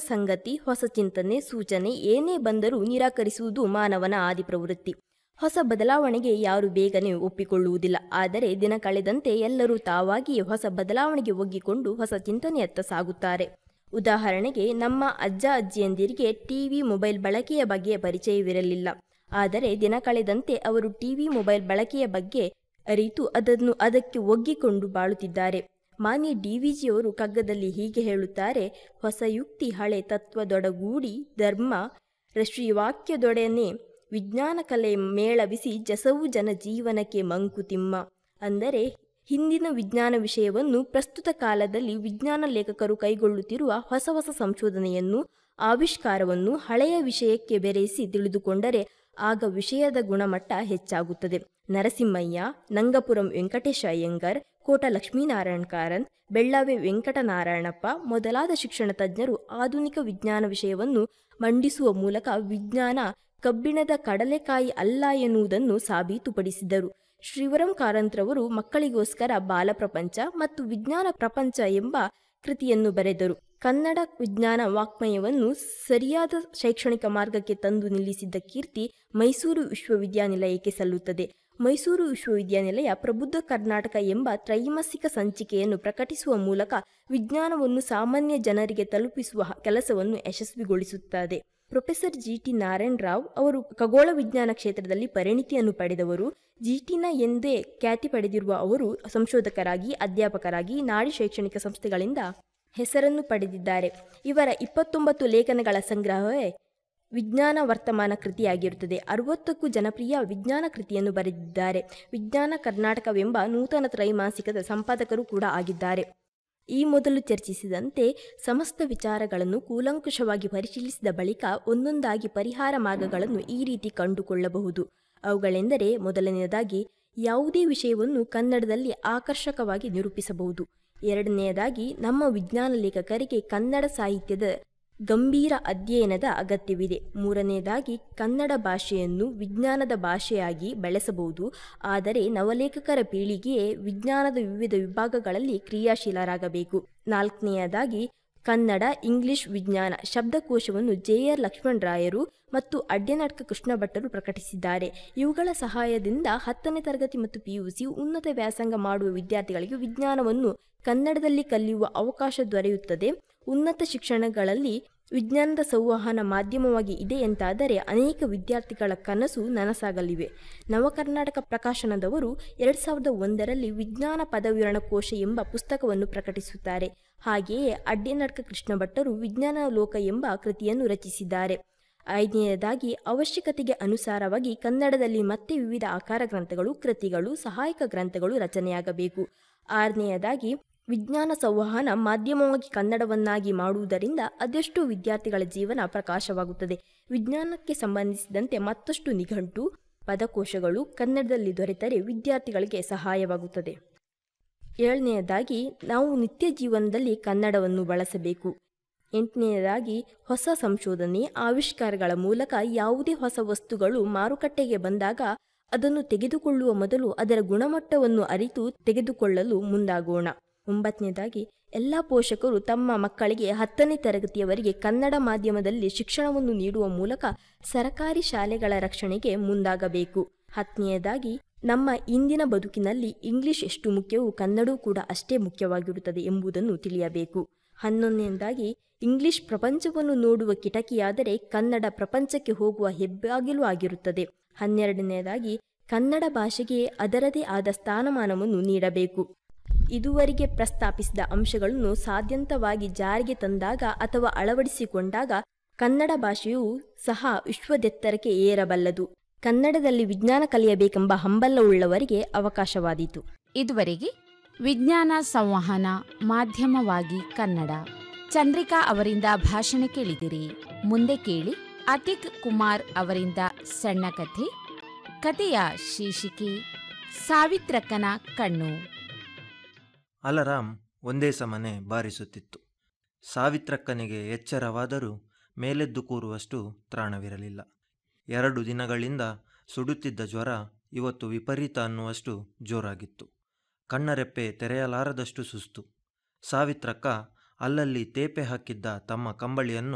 ಸಂಗತಿ ಹೊಸ ಚಿಂತನೆ ಸೂಚನೆ ಏನೇ ಬಂದರೂ ನಿರಾಕರಿಸುವುದು ಮಾನವನ ಆದಿ ಪ್ರವೃತ್ತಿ ಹೊಸ ಬದಲಾವಣೆಗೆ ಯಾರು ಬೇಗನೆ ಒಪ್ಪಿಕೊಳ್ಳುವುದಿಲ್ಲ ಆದರೆ ದಿನ ಕಳೆದಂತೆ ಎಲ್ಲರೂ ತಾವಾಗಿಯೇ ಹೊಸ ಬದಲಾವಣೆಗೆ ಒಗ್ಗಿಕೊಂಡು ಹೊಸ ಚಿಂತನೆಯತ್ತ ಸಾಗುತ್ತಾರೆ ಉದಾಹರಣೆಗೆ ನಮ್ಮ ಅಜ್ಜ ಅಜ್ಜಿಯಂದಿರಿಗೆ ಟಿವಿ ಮೊಬೈಲ್ ಬಳಕೆಯ ಬಗ್ಗೆ ಪರಿಚಯವಿರಲಿಲ್ಲ ಆದರೆ ದಿನ ಕಳೆದಂತೆ ಅವರು ಟಿವಿ ಮೊಬೈಲ್ ಬಳಕೆಯ ಬಗ್ಗೆ ಅರಿತು ಅದನ್ನು ಅದಕ್ಕೆ ಒಗ್ಗಿಕೊಂಡು ಬಾಳುತ್ತಿದ್ದಾರೆ ಮಾನ್ಯ ಡಿವಿಜಿಯವರು ಕಗ್ಗದಲ್ಲಿ ಹೀಗೆ ಹೇಳುತ್ತಾರೆ ಹೊಸ ಯುಕ್ತಿ ಹಳೆ ತತ್ವದೊಡಗೂಡಿ ಧರ್ಮ ಶ್ರೀವಾಕ್ಯದೊಡನೆ ವಿಜ್ಞಾನ ಕಲೆ ಮೇಳವಿಸಿ ಜಸವು ಜನ ಜೀವನಕ್ಕೆ ಮಂಕುತಿಮ್ಮ ಅಂದರೆ ಹಿಂದಿನ ವಿಜ್ಞಾನ ವಿಷಯವನ್ನು ಪ್ರಸ್ತುತ ಕಾಲದಲ್ಲಿ ವಿಜ್ಞಾನ ಲೇಖಕರು ಕೈಗೊಳ್ಳುತ್ತಿರುವ ಹೊಸ ಹೊಸ ಸಂಶೋಧನೆಯನ್ನು ಆವಿಷ್ಕಾರವನ್ನು ಹಳೆಯ ವಿಷಯಕ್ಕೆ ಬೆರೆಸಿ ತಿಳಿದುಕೊಂಡರೆ ಆಗ ವಿಷಯದ ಗುಣಮಟ್ಟ ಹೆಚ್ಚಾಗುತ್ತದೆ ನರಸಿಂಹಯ್ಯ ನಂಗಪುರಂ ವೆಂಕಟೇಶ ಅಯ್ಯಂಗರ್ ಕೋಟ ಲಕ್ಷ್ಮೀನಾರಾಯಣ ಕಾರಂತ್ ಬೆಳ್ಳಾವೆ ವೆಂಕಟನಾರಾಯಣಪ್ಪ ಮೊದಲಾದ ಶಿಕ್ಷಣ ತಜ್ಞರು ಆಧುನಿಕ ವಿಜ್ಞಾನ ವಿಷಯವನ್ನು ಮಂಡಿಸುವ ಮೂಲಕ ವಿಜ್ಞಾನ ಕಬ್ಬಿಣದ ಕಡಲೆಕಾಯಿ ಅಲ್ಲ ಎನ್ನುವುದನ್ನು ಸಾಬೀತುಪಡಿಸಿದರು ಶ್ರೀವರಂ ಕಾರಂತ್ರವರು ಮಕ್ಕಳಿಗೋಸ್ಕರ ಬಾಲಪ್ರಪಂಚ ಮತ್ತು ವಿಜ್ಞಾನ ಪ್ರಪಂಚ ಎಂಬ ಕೃತಿಯನ್ನು ಬರೆದರು ಕನ್ನಡ ವಿಜ್ಞಾನ ವಾಕ್ಮಯವನ್ನು ಸರಿಯಾದ ಶೈಕ್ಷಣಿಕ ಮಾರ್ಗಕ್ಕೆ ತಂದು ನಿಲ್ಲಿಸಿದ್ದ ಕೀರ್ತಿ ಮೈಸೂರು ವಿಶ್ವವಿದ್ಯಾನಿಲಯಕ್ಕೆ ಸಲ್ಲುತ್ತದೆ ಮೈಸೂರು ವಿಶ್ವವಿದ್ಯಾನಿಲಯ ಪ್ರಬುದ್ಧ ಕರ್ನಾಟಕ ಎಂಬ ತ್ರೈಮಾಸಿಕ ಸಂಚಿಕೆಯನ್ನು ಪ್ರಕಟಿಸುವ ಮೂಲಕ ವಿಜ್ಞಾನವನ್ನು ಸಾಮಾನ್ಯ ಜನರಿಗೆ ತಲುಪಿಸುವ ಕೆಲಸವನ್ನು ಯಶಸ್ವಿಗೊಳಿಸುತ್ತದೆ professor G T Narayana Rao ಅವರು ಖಗೋಳ ವಿಜ್ಞಾನ ಕ್ಷೇತ್ರದಲ್ಲಿ ಪರಿಣಿತಿಯನ್ನು ಪಡೆದವರು ಜಿಟಿನ ಎಂದೇ ಖ್ಯಾತಿ ಪಡೆದಿರುವ ಅವರು ಸಂಶೋಧಕರಾಗಿ ಅಧ್ಯಾಪಕರಾಗಿ ನಾಡಿ ಶೈಕ್ಷಣಿಕ ಸಂಸ್ಥೆಗಳಿಂದ ಹೆಸರನ್ನು ಪಡೆದಿದ್ದಾರೆ ಇವರ ಇಪ್ಪತ್ತೊಂಬತ್ತು ಲೇಖನಗಳ ಸಂಗ್ರಹವೇ ವಿಜ್ಞಾನ ವರ್ತಮಾನ ಕೃತಿಯಾಗಿರುತ್ತದೆ ಅರವತ್ತಕ್ಕೂ ಜನಪ್ರಿಯ ವಿಜ್ಞಾನ ಕೃತಿಯನ್ನು ಬರೆದಿದ್ದಾರೆ ವಿಜ್ಞಾನ ಕರ್ನಾಟಕವೆಂಬ ನೂತನ ತ್ರೈಮಾಸಿಕದ ಸಂಪಾದಕರು ಕೂಡ ಆಗಿದ್ದಾರೆ ಈ ಮೊದಲು ಚರ್ಚಿಸಿದಂತೆ ಸಮಸ್ತ ವಿಚಾರಗಳನ್ನು ಕೂಲಂಕುಷವಾಗಿ ಪರಿಶೀಲಿಸಿದ ಬಳಿಕ ಒಂದೊಂದಾಗಿ ಪರಿಹಾರ ಮಾರ್ಗಗಳನ್ನು ಈ ರೀತಿ ಕಂಡುಕೊಳ್ಳಬಹುದು ಅವುಗಳೆಂದರೆ ಮೊದಲನೆಯದಾಗಿ ಯಾವುದೇ ವಿಷಯವನ್ನು ಕನ್ನಡದಲ್ಲಿ ಆಕರ್ಷಕವಾಗಿ ನಿರೂಪಿಸಬಹುದು ಎರಡನೆಯದಾಗಿ ನಮ್ಮ ವಿಜ್ಞಾನ ಲೇಖಕರಿಗೆ ಕನ್ನಡ ಸಾಹಿತ್ಯದ ಗಂಭೀರ ಅಧ್ಯಯನದ ಅಗತ್ಯವಿದೆ ಮೂರನೆಯದಾಗಿ ಕನ್ನಡ ಭಾಷೆಯನ್ನು ವಿಜ್ಞಾನದ ಭಾಷೆಯಾಗಿ ಬೆಳೆಸಬಹುದು ಆದರೆ ನವಲೇಖಕರ ಪೀಳಿಗೆಯೇ ವಿಜ್ಞಾನದ ವಿವಿಧ ವಿಭಾಗಗಳಲ್ಲಿ ಕ್ರಿಯಾಶೀಲರಾಗಬೇಕು ನಾಲ್ಕನೆಯದಾಗಿ ಕನ್ನಡ ಇಂಗ್ಲಿಷ್ ವಿಜ್ಞಾನ ಶಬ್ದಕೋಶವನ್ನು ಜೆ ಆರ್ ಲಕ್ಷ್ಮಣ್ ರಾಯರು ಮತ್ತು ಅಡ್ಯನಾಟಕ ಕೃಷ್ಣ ಭಟ್ಟರು ಪ್ರಕಟಿಸಿದ್ದಾರೆ ಇವುಗಳ ಸಹಾಯದಿಂದ ಹತ್ತನೇ ತರಗತಿ ಮತ್ತು ಪಿಯುಸಿ ಉನ್ನತ ವ್ಯಾಸಂಗ ಮಾಡುವ ವಿದ್ಯಾರ್ಥಿಗಳಿಗೆ ವಿಜ್ಞಾನವನ್ನು ಕನ್ನಡದಲ್ಲಿ ಕಲಿಯುವ ಅವಕಾಶ ದೊರೆಯುತ್ತದೆ ಉನ್ನತ ಶಿಕ್ಷಣಗಳಲ್ಲಿ ವಿಜ್ಞಾನದ ಸಂವಹನ ಮಾಧ್ಯಮವಾಗಿ ಇದೆ ಎಂತಾದರೆ ಅನೇಕ ವಿದ್ಯಾರ್ಥಿಗಳ ಕನಸು ನನಸಾಗಲಿವೆ ನವಕರ್ನಾಟಕ ಪ್ರಕಾಶನದವರು ಎರಡು ಸಾವಿರದ ಒಂದರಲ್ಲಿ ವಿಜ್ಞಾನ ಪದವಿವರಣ ಕೋಶ ಎಂಬ ಪುಸ್ತಕವನ್ನು ಪ್ರಕಟಿಸುತ್ತಾರೆ ಹಾಗೆಯೇ ಅಡ್ಯನಾಟಕ ಕೃಷ್ಣ ಭಟ್ಟರು ವಿಜ್ಞಾನ ಲೋಕ ಎಂಬ ಕೃತಿಯನ್ನು ರಚಿಸಿದ್ದಾರೆ ಐದನೆಯದಾಗಿ ಅವಶ್ಯಕತೆಗೆ ಅನುಸಾರವಾಗಿ ಕನ್ನಡದಲ್ಲಿ ಮತ್ತೆ ವಿವಿಧ ಆಕಾರ ಗ್ರಂಥಗಳು ಕೃತಿಗಳು ಸಹಾಯಕ ಗ್ರಂಥಗಳು ರಚನೆಯಾಗಬೇಕು ಆರನೆಯದಾಗಿ ವಿಜ್ಞಾನ ಸಂವಹನ ಮಾಧ್ಯಮವಾಗಿ ಕನ್ನಡವನ್ನಾಗಿ ಮಾಡುವುದರಿಂದ ಅದೆಷ್ಟು ವಿದ್ಯಾರ್ಥಿಗಳ ಜೀವನ ಪ್ರಕಾಶವಾಗುತ್ತದೆ ವಿಜ್ಞಾನಕ್ಕೆ ಸಂಬಂಧಿಸಿದಂತೆ ಮತ್ತಷ್ಟು ನಿಘಂಟು ಪದಕೋಶಗಳು ಕನ್ನಡದಲ್ಲಿ ದೊರೆತರೆ ವಿದ್ಯಾರ್ಥಿಗಳಿಗೆ ಸಹಾಯವಾಗುತ್ತದೆ ಏಳನೆಯದಾಗಿ ನಾವು ನಿತ್ಯ ಜೀವನದಲ್ಲಿ ಕನ್ನಡವನ್ನು ಬಳಸಬೇಕು ಎಂಟನೆಯದಾಗಿ ಹೊಸ ಸಂಶೋಧನೆ ಆವಿಷ್ಕಾರಗಳ ಮೂಲಕ ಯಾವುದೇ ಹೊಸ ವಸ್ತುಗಳು ಮಾರುಕಟ್ಟೆಗೆ ಬಂದಾಗ ಅದನ್ನು ತೆಗೆದುಕೊಳ್ಳುವ ಮೊದಲು ಅದರ ಗುಣಮಟ್ಟವನ್ನು ಅರಿತು ತೆಗೆದುಕೊಳ್ಳಲು ಮುಂದಾಗೋಣ ಒಂಬತ್ತನೇದಾಗಿ ಎಲ್ಲ ಪೋಷಕರು ತಮ್ಮ ಮಕ್ಕಳಿಗೆ ಹತ್ತನೇ ತರಗತಿಯವರೆಗೆ ಕನ್ನಡ ಮಾಧ್ಯಮದಲ್ಲಿ ಶಿಕ್ಷಣವನ್ನು ನೀಡುವ ಮೂಲಕ ಸರಕಾರಿ ಶಾಲೆಗಳ ರಕ್ಷಣೆಗೆ ಮುಂದಾಗಬೇಕು ಹತ್ತನೆಯದಾಗಿ ನಮ್ಮ ಇಂದಿನ ಬದುಕಿನಲ್ಲಿ ಇಂಗ್ಲಿಷ್ ಎಷ್ಟು ಮುಖ್ಯವೋ ಕನ್ನಡವೂ ಕೂಡ ಅಷ್ಟೇ ಮುಖ್ಯವಾಗಿರುತ್ತದೆ ಎಂಬುದನ್ನು ತಿಳಿಯಬೇಕು ಹನ್ನೊಂದನೇದಾಗಿ ಇಂಗ್ಲಿಷ್ ಪ್ರಪಂಚವನ್ನು ನೋಡುವ ಕಿಟಕಿಯಾದರೆ ಕನ್ನಡ ಪ್ರಪಂಚಕ್ಕೆ ಹೋಗುವ ಹೆಬ್ಬಾಗಿಲು ಆಗಿರುತ್ತದೆ ಹನ್ನೆರಡನೆಯದಾಗಿ ಕನ್ನಡ ಭಾಷೆಗೆ ಅದರದೇ ಆದ ಸ್ಥಾನಮಾನವನ್ನು ನೀಡಬೇಕು ಇದುವರೆಗೆ ಪ್ರಸ್ತಾಪಿಸಿದ ಅಂಶಗಳನ್ನು ಸಾಧ್ಯಂತವಾಗಿ ಜಾರಿಗೆ ತಂದಾಗ ಅಥವಾ ಅಳವಡಿಸಿಕೊಂಡಾಗ ಕನ್ನಡ ಭಾಷೆಯು ಸಹ ವಿಶ್ವದೆತ್ತರಕ್ಕೆ ಏರಬಲ್ಲದು ಕನ್ನಡದಲ್ಲಿ ವಿಜ್ಞಾನ ಕಲಿಯಬೇಕೆಂಬ ಹಂಬಲವುಳ್ಳವರಿಗೆ ಅವಕಾಶವಾದೀತು ಇದುವರೆಗೆ ವಿಜ್ಞಾನ ಸಂವಹನ ಮಾಧ್ಯಮವಾಗಿ ಕನ್ನಡ ಚಂದ್ರಿಕಾ ಅವರಿಂದ ಭಾಷಣ ಕೇಳಿದಿರಿ ಮುಂದೆ ಕೇಳಿ ಅತಿಕ್ ಕುಮಾರ್ ಅವರಿಂದ ಸಣ್ಣ ಕಥೆ ಕಥೆಯ ಶೀರ್ಷಿಕೆ ಸಾವಿತ್ರಕ್ಕನ ಕಣ್ಣು ಅಲರಾಮ್ ಒಂದೇ ಸಮನೆ ಬಾರಿಸುತ್ತಿತ್ತು ಸಾವಿತ್ರಕ್ಕನಿಗೆ ಎಚ್ಚರವಾದರೂ ಮೇಲೆದ್ದು ಕೂರುವಷ್ಟು ತ್ರಾಣವಿರಲಿಲ್ಲ ಎರಡು ದಿನಗಳಿಂದ ಸುಡುತ್ತಿದ್ದ ಜ್ವರ ಇವತ್ತು ವಿಪರೀತ ಅನ್ನುವಷ್ಟು ಜೋರಾಗಿತ್ತು ಕಣ್ಣರೆಪ್ಪೆ ತೆರೆಯಲಾರದಷ್ಟು ಸುಸ್ತು ಸಾವಿತ್ರಕ್ಕ ಅಲ್ಲಲ್ಲಿ ತೇಪೆ ಹಾಕಿದ್ದ ತಮ್ಮ ಕಂಬಳಿಯನ್ನು